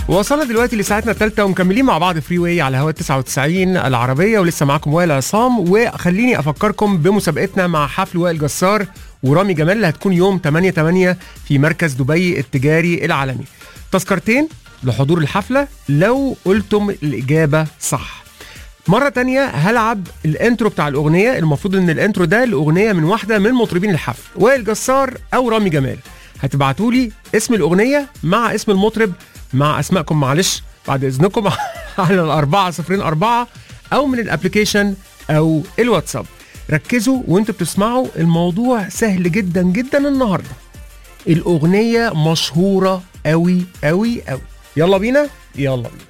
وصلنا دلوقتي لساعتنا الثالثة ومكملين مع بعض فري واي على هوا 99 العربية ولسه معاكم وائل عصام وخليني أفكركم بمسابقتنا مع حفل وائل جسار ورامي جمال اللي هتكون يوم 8 8 في مركز دبي التجاري العالمي. تذكرتين لحضور الحفلة لو قلتم الإجابة صح. مرة تانية هلعب الانترو بتاع الأغنية المفروض إن الانترو ده الأغنية من واحدة من مطربين الحفل وائل جسار أو رامي جمال. هتبعتوا لي اسم الأغنية مع اسم المطرب مع اسمائكم معلش بعد اذنكم على الأربعة صفرين أربعة أو من الأبليكيشن أو الواتساب ركزوا وانتوا بتسمعوا الموضوع سهل جدا جدا النهاردة الأغنية مشهورة أوي أوي أوي يلا بينا يلا بينا